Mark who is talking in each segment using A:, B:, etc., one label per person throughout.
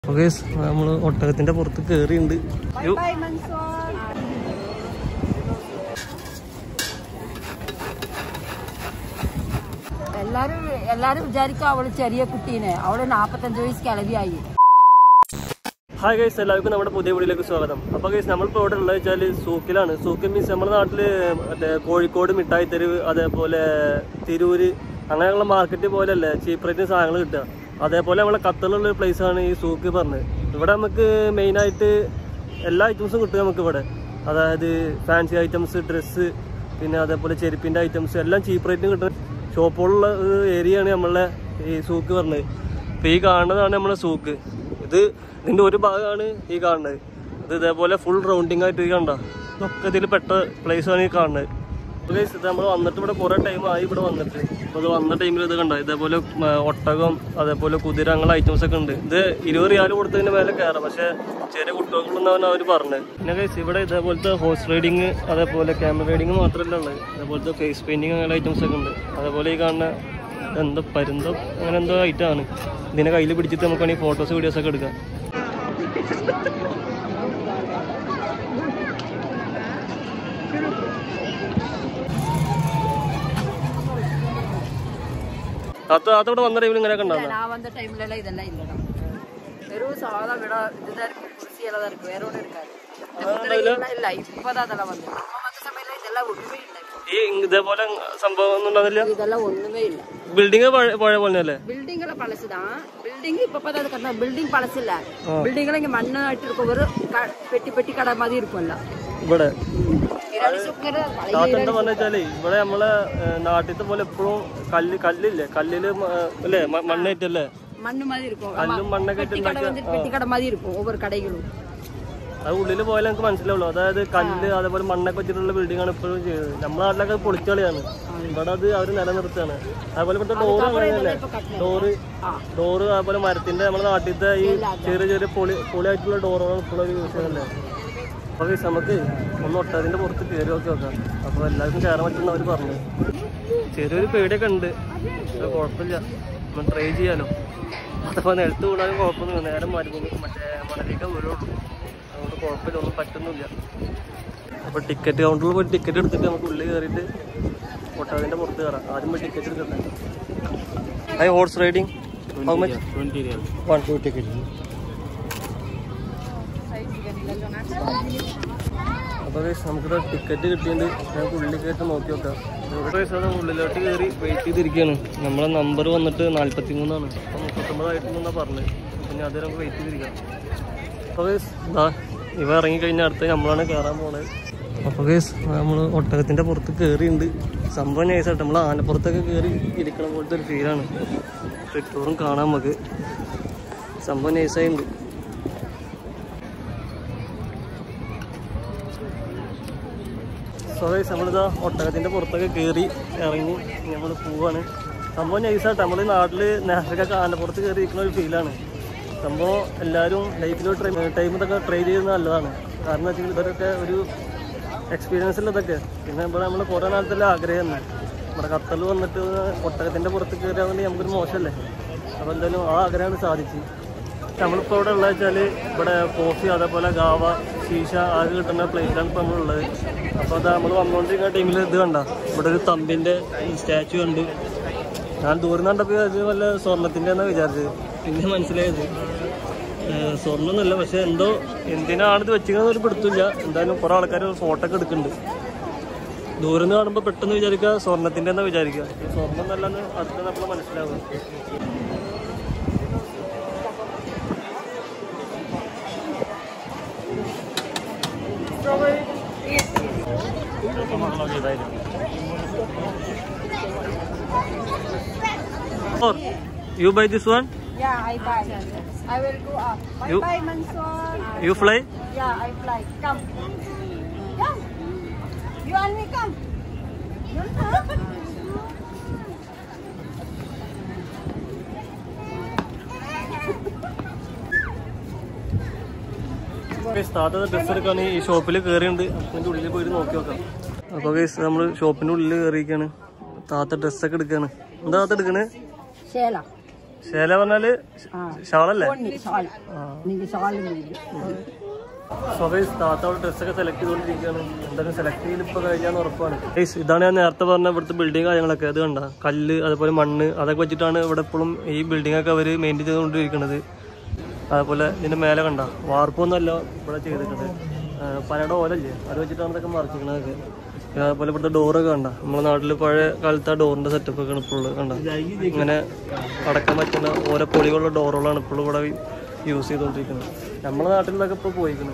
A: Okay നമ്മള് ഒട്ടകത്തിന്റെ പുറത്ത് കേറിയുണ്ട് യ്യോ.
B: എല്ലാരും എല്ലാരും വിചാരിക്കും അവള് ചെറിയ കുട്ടീനെ അവള് നാപ്പത്തഞ്ച് വയസ്സ് കിളവിയായി
A: ഹായ് ഗൈസ് എല്ലാവർക്കും നമ്മുടെ പുതിയ വീഡിയോയിലേക്ക് സ്വാഗതം അപ്പൊ ഗൈസ് നമ്മളിപ്പോ ഇവിടെ ഉള്ളത് വെച്ചാല് സൂക്കിലാണ് സൂക്ക് മീൻസ് നമ്മുടെ നാട്ടില് മറ്റേ കോഴിക്കോട് മിഠായി തെരുവ് അതേപോലെ തിരൂര് അങ്ങനെയുള്ള മാർക്കറ്റ് പോലെയല്ലേ ചീപ്പ് റേറ്റിന് സാധനങ്ങൾ കിട്ടുക അതേപോലെ നമ്മളെ ഖത്തറിലുള്ള ഒരു place ആണ് ഈ സൂക്ക് പറഞ്ഞത് ഇവിടെ നമുക്ക് മെയിൻ ആയിട്ട് എല്ലാ ഐറ്റംസും കിട്ടും നമുക്ക് ഇവിടെ അതായത് ഫാൻസി ഐറ്റംസ് ഡ്രസ്സ് പിന്നെ അതേപോലെ ചെരുപ്പിന്റെ ഐറ്റംസ് എല്ലാം ചീപ്പ് റേറ്റിന് കിട്ടുന്ന ഷോപ്പുകളുള്ള ഒരു ഏരിയയാണ് നമ്മളെ ഈ സൂക്ക് പറഞ്ഞത് അപ്പൊ ഈ കാണുന്നതാണ് നമ്മളെ സൂക്ക് ഇത് ഇതിന്റെ ഒരു ഭാഗമാണ് ഈ കാണുന്നത് ഇത് ഇതേപോലെ ഫുൾ റൗണ്ടിങ് ആയിട്ട് ഈ കണ്ട ഇതൊക്കെ ഇതിൽ പെട്ട പ്ലേസ് ആണ് ഈ കാണുന്നത് അപ്പൊ guys, ഇത് നമ്മൾ വന്നിട്ട് ഇവിടെ കുറെ ടൈം ആയി ഇവിടെ വന്നിട്ട് അപ്പൊ ഇത് വന്ന ടൈമിൽ ഇത് കണ്ട ഇതേപോലെ ഉം, ഒട്ടകം അതേപോലെ കുതിര അങ്ങനെ ഐറ്റംസ് ഒക്കെ ഉണ്ട് ഇത് ഇരുപത് റിയാൽ കൊടുത്തതിന് മേലെ കയറാം പക്ഷെ ചെറിയ കുട്ടികൾക്കുള്ളതാണ് അവർ പറഞ്ഞത് പിന്നെ guys, ഇവിടെ ഇതേപോലത്തെ ഹോഴ്സ് റൈഡിങ് അതേപോലെ ക്യാമറ റൈഡിങ് മാത്രമല്ല ഉള്ളത് ഇതേപോലത്തെ ഫേസ് പെയിന്റിങ് അങ്ങനെ ഐറ്റംസ് ഒക്കെ ഉണ്ട് അതേപോലെ ഈ കാണുന്ന എന്തോ പരുന്തോ അങ്ങനെ എന്തോ ഐറ്റമാണ് ഇതിനെ കയ്യിൽ പിടിച്ചിട്ട് നമുക്ക് വേണമെങ്കിൽ ഫോട്ടോസ് വീഡിയോസ് ഒക്കെ എടുക്കാം അത് അതവിടെ വന്ന ടൈമിൽ ഇങ്ങനെയൊക്കെ ഉണ്ടാകും
B: நான் வந்த டைம்ல இதெல்லாம் இல்லடா வெறும் சாதா விட இதுதான் இருக்கு குடிசியெல்லாம் தான் இருக்கு வேற ஒன்றும் இருக்காது இந்த குதிரை இதெல்லாம் இல்ல இப்பதான் அதெல்லாம் வந்து நம்ம வந்த சமயத்துல இதெல்லாம் ஒண்ணுமே இல்ல
A: ഈ ഇതേപോലെ സംഭവം ഒന്നും ഉണ്ടാവില്ല
B: இதெல்லாம் ஒண்ணுமே இல்ல
A: ബിൽഡിങ് പഴയ പോലെ അല്ലേ
B: பில்டிங் எல்லாம் பழசுதான் பில்டிங் இப்ப பார்த்தா அது கட்டின பில்டிங் பழசு இல்ல பில்டிங் எல்லாம் இங்க மண்ணு ஆட்டு இருக்கும் ஒரு க- பெட்டி பெட்டி கடை மாதிரி இருக்கும்ல
A: ഇവിടെ
B: ഇരാണി സുക്കറ് പഴയ
A: താത്തണ്ട പറഞ്ഞ വെച്ചാല് ഇവിടെ നമ്മളെ ഏഹ്, നാട്ടിലത്തെ പോലെ എപ്പോഴും കല്ല് കല്ലില്ലേ കല്ലില് മ- അല്ലേ മ- മണ്ണേറ്റല്ലേ
B: மண்ணு மாதிரி இருக்கும்
A: കല്ലും മണ്ണൊക്കെ
B: பெட்டி கடை வந்து பெட்டி கடை மாதிரி இருக்கும் ஒவ்வொரு കടകളും
A: അത് ഉള്ളിൽ പോയാലേ നമുക്ക് മനസ്സിലാവുള്ളൂ അതായത് കല്ല് അതേപോലെ മണ്ണൊക്കെ വെച്ചിട്ടുള്ള ബിൽഡിംഗ് ആണ് ഇപ്പോഴും ചെയ്യുന്നത് നമ്മുടെ നാട്ടിലൊക്കെ അത് പൊളിച്ചളിയാണ് ഇവിടെ അത് അവർ നിലനിർത്തുകയാണ് അതുപോലെ ഇവിടുത്തെ ഡോറ് അങ്ങനെയല്ലേ ഡോറ് ഡോറ് അതുപോലെ മരത്തിന്റെ നമ്മുടെ നാട്ടിലത്തെ ഈ ചെറിയ ചെറിയ പൊളി പൊളിയായിട്ടുള്ള ഡോറുകൾ ഇപ്പോഴും യൂസ് ചെയ്യുന്നല്ലേ അപ്പൊ guys, നമുക്ക് ഒന്ന് ഒട്ടതിന്റെ പുറത്ത് കയറി നോക്കി നോക്കാം അപ്പൊ എല്ലാവർക്കും കയറാൻ പറ്റുന്ന അവർ പറഞ്ഞു ചെറിയൊരു പേടിയൊക്കെ ഉണ്ട് പക്ഷെ കുഴപ്പമില്ല ഒന്ന് ട്രൈ ചെയ്യാലോ അതപ്പോ നിലത്ത് വീണാലും കുഴപ്പമൊന്നുമില്ല നേരെ മരുഭൂമി മറ്റേ മണലിലേക്ക് വീഴുള്ളൂ അതുകൊണ്ട് കുഴപ്പമില്ല ഒന്നും പറ്റുന്നില്ല അപ്പൊ ടിക്കറ്റ് കൗണ്ടറിൽ പോയി ടിക്കറ്റ് എടുത്തിട്ട് നമുക്ക് ഉള്ളിൽ കയറിയിട്ട് ഒട്ടകത്തിന്റെ പുറത്ത് കയറാം ആദ്യം പോയി ടിക്കറ്റ് എടുക്കട്ടെ hi horse riding how much one two ticket അപ്പോൾ നമുക്കിവിടെ ടിക്കറ്റ് കിട്ടിയിട്ടുണ്ട് ഞങ്ങൾക്ക് ഉള്ളിൽ കയറ്റി നോക്കി നോക്കാം ഇവിടെ അത് ഉള്ളിലോട്ട് കയറി വെയിറ്റ് ചെയ്തിരിക്കുകയാണ് നമ്മളെ നമ്പർ വന്നിട്ട് നാൽപ്പത്തി മൂന്നാണ് അപ്പോൾ മുപ്പത്തൊമ്പതായിട്ടുണ്ടെന്നാണ് പറഞ്ഞത് പിന്നെ അത് നമുക്ക് വെയിറ്റ് ചെയ്തിരിക്കാം അപ്പോൾ ഇതാ ഇവ ഇറങ്ങിക്കഴിഞ്ഞാൽ അടുത്ത് നമ്മളാണ് കയറാൻ പോണത് അപ്പോൾ കേസ് നമ്മൾ ഒട്ടകത്തിൻ്റെ പുറത്ത് കയറിയിട്ടുണ്ട് സംഭവം നൈസായിട്ട് നമ്മൾ ആനപ്പുറത്തൊക്കെ കയറി ഇരിക്കണ പോലത്തെ ഒരു ഫീലാണ് ചുറ്റൂറും കാണാൻ നമുക്ക് സംഭവം നൈസായിട്ടുണ്ട് സോ ഗൈസ് നമ്മളിതാ ഒട്ടകത്തിൻ്റെ പുറത്തൊക്കെ കയറി ഇറങ്ങി നമ്മൾ പോവാണ് സംഭവം നൈസായിട്ട് നമ്മൾ നാട്ടിൽ നേരത്തെ ആനപ്പുറത്ത് കയറി ഇരിക്കുന്ന ഒരു ഫീലാണ് സംഭവം എല്ലാവരും ലൈഫിൽ ടൈം ഇതൊക്കെ ട്രൈ ചെയ്യുന്നത് നല്ലതാണ് കാരണം വെച്ചാൽ ഇവരൊക്കെ ഒരു എക്സ്പീരിയൻസ് ഉള്ള ഇതൊക്കെ പിന്നെ ഇവിടെ നമ്മൾ കുറേ നാളത്തെ ആഗ്രഹം തന്നെ നമ്മുടെ ഖത്തറിൽ വന്നിട്ട് ഒട്ടകത്തിൻ്റെ പുറത്ത് കയറിയാണെങ്കിൽ നമുക്കൊരു മോശമല്ലേ അപ്പോൾ എന്തായാലും ആ ആഗ്രഹമാണ് സാധിച്ചു നമ്മളിപ്പോൾ ഇവിടെ ഉള്ളത് വെച്ചാൽ ഇവിടെ കോഫി അതേപോലെ ഗാവ ശീശ അത് കിട്ടുന്ന പ്ലേസിലാണ് ഇപ്പോൾ നമ്മളുള്ളത് അപ്പോൾ അത് നമ്മൾ വന്നുകൊണ്ടിരിക്കുന്ന ടൈമിൽ ഇത് കണ്ട ഇവിടെ ഒരു തമ്പിൻ്റെ സ്റ്റാച്ചു ഉണ്ട് ഞാൻ ദൂരം കണ്ടപ്പോൾ അത് വല്ല സ്വർണത്തിൻ്റെ എന്നാണ് വിചാരിച്ചത് പിന്നെ മനസ്സിലായത് ഏഹ് സ്വർണ്ണമൊന്നുമല്ല പക്ഷെ എന്തോ എന്തിനാണ് ഇത് വെച്ചിരിക്കുന്നത് ഒരു പിടുത്തില്ല എന്തായാലും കുറേ ആൾക്കാർ ഫോട്ടോ ഒക്കെ എടുക്കുന്നുണ്ട് ദൂരം നിന്ന് കാണുമ്പോൾ പെട്ടെന്ന് വിചാരിക്കുക സ്വർണത്തിൻ്റെ എന്നാ വിചാരിക്കുക സ്വർണ്ണം എന്നല്ലെന്ന് അടുത്ത് നമ്മൾ മനസ്സിലാവുക Or you buy this one?
B: Yeah, I buy. I will go up. Bye
A: You-
B: bye, Mansoor.
A: You fly?
B: Yeah, I fly. Come. Come. You and me come. You come.
A: താത്ത ഡ്രസ് എടുക്കാൻ ഈ ഷോപ്പിൽ കയറിയുണ്ട് അതിന്റെ ഉള്ളിൽ പോയി നോക്കി നോക്കാം അപ്പൊ ഗൈസ് നമ്മള് ഷോപ്പിന്റെ ഉള്ളിൽ കയറിയിരിക്കാണ് താത്ത ഡ്രസ്സൊക്കെ എടുക്കാണ് എന്താ താത്ത എടുക്കണേ
B: ശേല
A: ശേല പറഞ്ഞാല് ഷാളല്ലേ
B: പൊണ്ണി ഷാൾ നീங்க ഷാൾ നീங்க
A: സ്വദേശ് താത്തോടെ ഡ്രസ്സൊക്കെ സെലക്ട് ചെയ്തുകൊണ്ടിരിക്കുകയാണ് എന്തായാലും സെലക്ട് ചെയ്ത് ഇപ്പൊ കഴിഞ്ഞാൽ ഉറപ്പാണ് ഗൈസ്, ഇതാണ് ഞാൻ നേരത്തെ പറഞ്ഞ ഇവിടുത്തെ ബിൽഡിംഗ് കാര്യങ്ങളൊക്കെ അത് കണ്ട കല്ല് അതുപോലെ മണ്ണ് അതൊക്കെ വെച്ചിട്ടാണ് ഇവിടെ ഇപ്പോഴും ഈ ബിൽഡിംഗ് ഒക്കെ അവർ മെയിൻറ്റെയിൻ ചെയ്തുകൊണ്ടിരിക്കുന്നത് അതുപോലെ ഇതിന്റെ മേലെ കണ്ട വാർപ്പൊന്നുമല്ല ഇവിടെ ചെയ്തിട്ടുണ്ട് പനയുടെ ഓലല്ലേ അത് വെച്ചിട്ടാണ് ഇതൊക്കെ മറച്ചിരിക്കണതൊക്കെ പിന്നെ അതുപോലെ ഇവിടുത്തെ ഡോറൊക്കെ കണ്ട നമ്മുടെ നാട്ടിൽ പഴയ കാലത്തെ ആ ഡോറിന്റെ സെറ്റപ്പ് ഒക്കെ ഇപ്പോൾ കണ്ട ഇങ്ങനെ അടക്കാൻ പറ്റുന്ന ഓരോ പൊളികളുള്ള ഡോറുകളാണ് ഇപ്പോൾ ഇവിടെ യൂസ് ചെയ്തുകൊണ്ടിരിക്കുന്നത് നമ്മുടെ നാട്ടിൽ നിന്നൊക്കെ ഇപ്പോൾ പോയിരിക്കുന്നത്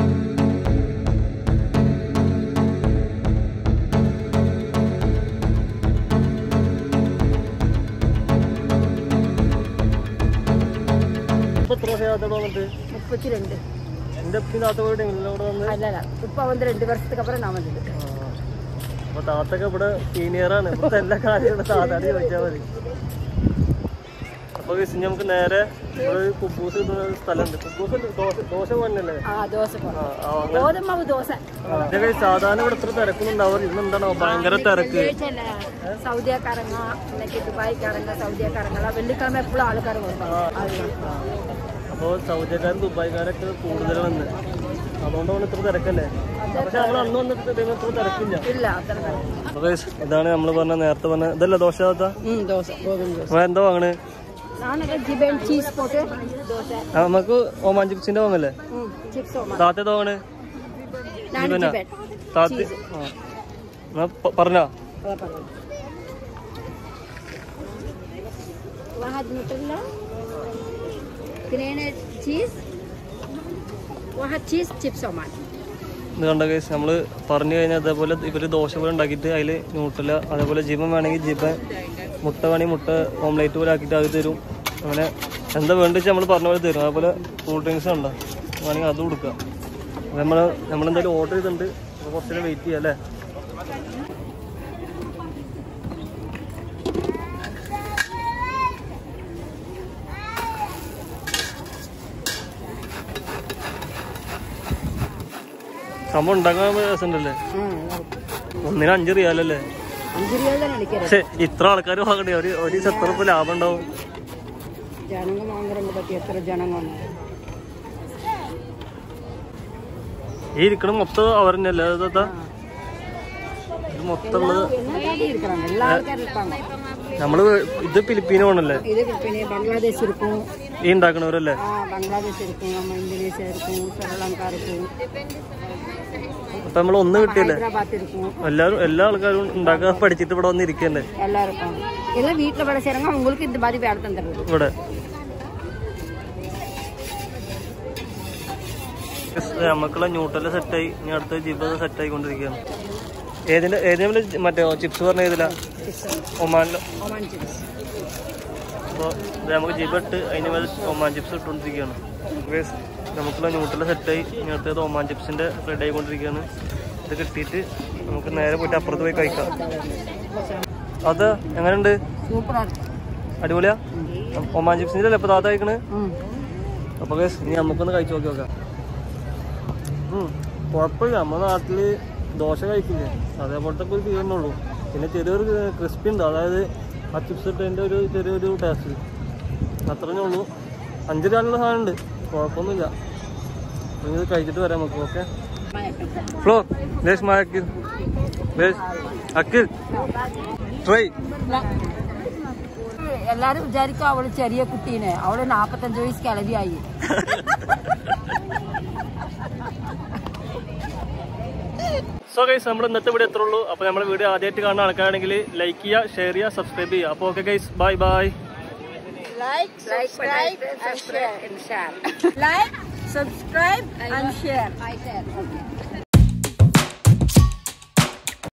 A: ഇപ്പൊ എത്ര വർഷം യാത്ര വന്നിട്ട്
B: முப்பத்தி ரெண்டு
A: എന്റെ അപ്പി താത്ത പോയിട്ട് ഇവിടെ വന്ന്
B: இல்ல இல்ல இப்ப வந்து ரெண்டு வருஷத்துக்கு அப்புறம் நான் வந்தது
A: അപ്പൊ താത്തൊക്കെ ഇവിടെ സീനിയറാണ് ഇവിടുത്തെ എല്ലാ കാര്യങ്ങളും താത്താടി ചോദിച്ചാൽ മതി അപ്പൊ വിസിഞ്ഞ് നമുക്ക് നേരെ ഇവിടെ ഒരു കുബൂസ് കിട്ടുന്ന ഒരു സ്ഥലമുണ്ട് കുബൂസ് ഉണ്ട്, ദോശ ദോശ പോലല്ലേ
B: ஆ தோசை
A: ആ,
B: போடுறோம்.
A: ആ, അങ്ങനെ
B: கோதுமை மாவு தோசை
A: ആ, ഇതിന്റെ കയ്യിൽ സാധാരണ ഇവിടെ ഇത്ര തിരക്കൊന്നും ഉണ്ടാവാറ് ഇന്നെന്താണോ ഭയങ്കര തിരക്ക്
B: வெள்ளிக்கிழமை சவுதியாக்காரங்க இன்னைக்கு துபாய்க்காரங்க சவுதியாக்காரங்க வெள்ளிக்கிழமை எப்பளும் ஆளுக்காரங்க வருவாங்க அதுதான்.
A: അപ്പോൾ സൗദിക്കാരും ദുബായ്ക്കാരൊക്കെ കൂടുതലാണ് അതുകൊണ്ടാണ് ഇത്ര തിരക്കല്ലേ പക്ഷെ നമ്മൾ അന്ന് വന്നിട്ട് ഇതേപോലെ ഇത്ര തിരക്കില്ല
B: இல்ல அத்தனை பேர்.
A: അപ്പൊ guys, ഇതാണ് നമ്മൾ പറഞ്ഞ നേരത്തെ പറഞ്ഞ ഇതല്ല ദോശ താത്ത
B: ம் தோசை கோதுமை தோசை
A: നമ്മൾ എന്താ വാങ്ങണേ
B: நானும் ஜிபன் சீஸ் போட்டு தோசை
A: ആ, നമുക്ക് ഓമാൻ ചിപ്സിന്റെ വാങ്ങല്ലേ
B: ம் சிப்ஸ் ஓமா
A: താത്ത ഏതാ വാങ്ങണേ
B: நான்
A: ജീവനാ?
B: ஜிபன்
A: താത്ത ആ. എന്നാ പ- പറഞ്ഞോ
B: அதான் பண்ணுங்க واحد نوتيلا اثنين تشيز واحد تشيز ചിപ്സ് ഒമാൻ
A: ഇത് കണ്ട കേസ് നമ്മൾ പറഞ്ഞു കഴിഞ്ഞാൽ അതേപോലെ ഇവര് ദോശ പോലെ ഉണ്ടാക്കിയിട്ട് അതിൽ ന്യൂട്രല അതേപോലെ ജിബൻ വേണമെങ്കിൽ ജിബൻ മുട്ട വേണമെങ്കിൽ മുട്ട ഓംലേറ്റ് പോലെ ആക്കിയിട്ട് അത് തരും അങ്ങനെ എന്താ വേണ്ട വെച്ചാൽ നമ്മൾ പറഞ്ഞ പോലെ തരും അതേപോലെ കൂൾ ഡ്രിങ്ക്സ് ഉണ്ടോ വേണമെങ്കിൽ അത് കൊടുക്കുക നമ്മൾ നമ്മളെന്തായാലും ഓർഡർ ചെയ്തിട്ടുണ്ട് അപ്പോൾ കുറച്ച് നേരം വെയിറ്റ് ചെയ്യാം അല്ലേ സംഭവം ഉണ്ടാക്കാൻ രസമുണ്ടല്ലേ ഒന്നിന് അഞ്ച് റിയാലല്ലേ
B: അഞ്ച് രൂപ തന്നെ അടിക്കരുത്
A: പക്ഷെ ഇത്ര ആൾക്കാർ വാങ്ങണ്ടേ ഒരു ഒരു ദിവസം എത്ര ഉറുപ്പിക ലാഭം ഉണ്ടാവും
B: ജനങ്ങൾ വാങ്ങുന്നത് പറ്റി എത്ര ജനങ്ങൾ
A: ഈ ഇരിക്കണ മൊത്തം അവർ തന്നെയല്ലേ താത്ത ഇത് മൊത്തം ഉള്ളത്
B: இருக்கிறாங்க எல்லா ஆൾக்காரும் இருப்பாங்க
A: നമ്മള് ഇത് ഫിലിപ്പീനോ ആണല്ലേ
B: இது പിന്നെ பங்களாதேஷ் இருக்கும்
A: ഈ ഉണ്ടാക്കണവരല്ലേ
B: ஆ, பங்களாதேஷ் இருக்கும் நம்ம இந்தோனேஷியா இருக்கும் ஸ்ரீலங்கா இருக்கும்
A: അപ്പൊ നമ്മൾ ഒന്ന് കിട്ടിയല്ലേ
B: ஹைதராபாத் இருக்கும்
A: എല്ലാരും എല്ലാ ആൾക്കാരും ഉണ്ടാക്കാൻ പഠിച്ചിട്ട് ഇവിടെ വന്ന് ഇരിക്കണ്ടേ
B: எல்லாம் இருக்கும் எல்லாம் வீட்டுல வேலை செய்யறவங்க உங்களுக்கு இந்த மாதிரி வேலை தந்துடுறது
A: ഇവിടെ നമുക്കുള്ള ന്യൂട്രല് സെറ്റായി ഇനി അടുത്ത ജിബ് സെറ്റ് ആയിക്കൊണ്ടിരിക്കുകയാണ് ഏതിന്റെ ഏതിനെ മറ്റേ ചിപ്സ് പറഞ്ഞ ഏതിലാ ഒമാനിലോ
B: ഒമാൻ ചിപ്സ്
A: അപ്പോൾ ഇത് നമുക്ക് ജിബ് ഇട്ട് അതിന് മേലെ ഒമാൻ ചിപ്സ് ഇട്ടുകൊണ്ടിരിക്കുകയാണ് ഗൈസ് നമുക്കുള്ള ന്യൂട്രല് സെറ്റായി ഇനി അടുത്തത് ഒമാൻ ചിപ്സിന്റെ റെഡി ആയിക്കൊണ്ടിരിക്കുകയാണ് ഇത് കിട്ടിയിട്ട് നമുക്ക് നേരെ പോയിട്ട് അപ്പുറത്ത് പോയി കഴിക്കാം അത് എങ്ങനെയുണ്ട്
B: സൂപ്പറാ இருக்கும்
A: അടിപൊളിയാ ഒമാൻ ചിപ്സിന്റെ അല്ലേ ഇപ്പൊ താത്ത കഴിക്കണ്
B: ம்
A: അപ്പൊ guys, ഇനി നമുക്കൊന്ന് കഴിച്ചു നോക്കി നോക്കാം ഉം, കുഴപ്പമില്ല നമ്മുടെ നാട്ടില് ദോശ കഴിക്കില്ലേ അതേപോലത്തെ ഒരു ഫീൽ ഉള്ളൂ പിന്നെ ചെറിയൊരു ക്രിസ്പി ഉണ്ട് അതായത് ആ ചിപ്സ് ഇട്ടതിന്റെ ഒരു ചെറിയൊരു ടേസ്റ്റ് അത്രേ ഉള്ളൂ അഞ്ച് രൂപയുള്ള സാധനം ഉണ്ട് കുഴപ്പമൊന്നുമില്ല ഇനി ഇത് കഴിച്ചിട്ട് വരാം നമുക്ക് ഓക്കെ ഫ്ലോ ദേശ് മായ അക്കിൽ ദേശ് അക്കിൽ ട്രൈ
B: എല്ലാരും വിചാരിക്കും അവള് ചെറിയ കുട്ടീനെ അവള് നാപ്പത്തഞ്ച് വയസ്സ് കിളവിയായി
A: സോ ഗൈസ് നമ്മൾ ഇന്നത്തെ വീഡിയോ എത്ര ഉള്ളൂ അപ്പോൾ നമ്മുടെ വീഡിയോ ആദ്യമായിട്ട് കാണുന്ന ആൾക്കാരാണെങ്കിൽ ലൈക്ക് ചെയ്യുക ഷെയർ ചെയ്യുക സബ്സ്ക്രൈബ് ചെയ്യുക അപ്പോൾ okay guys bye bye
B: Like, subscribe, and share. And share. like, subscribe, and share. I share. Okay.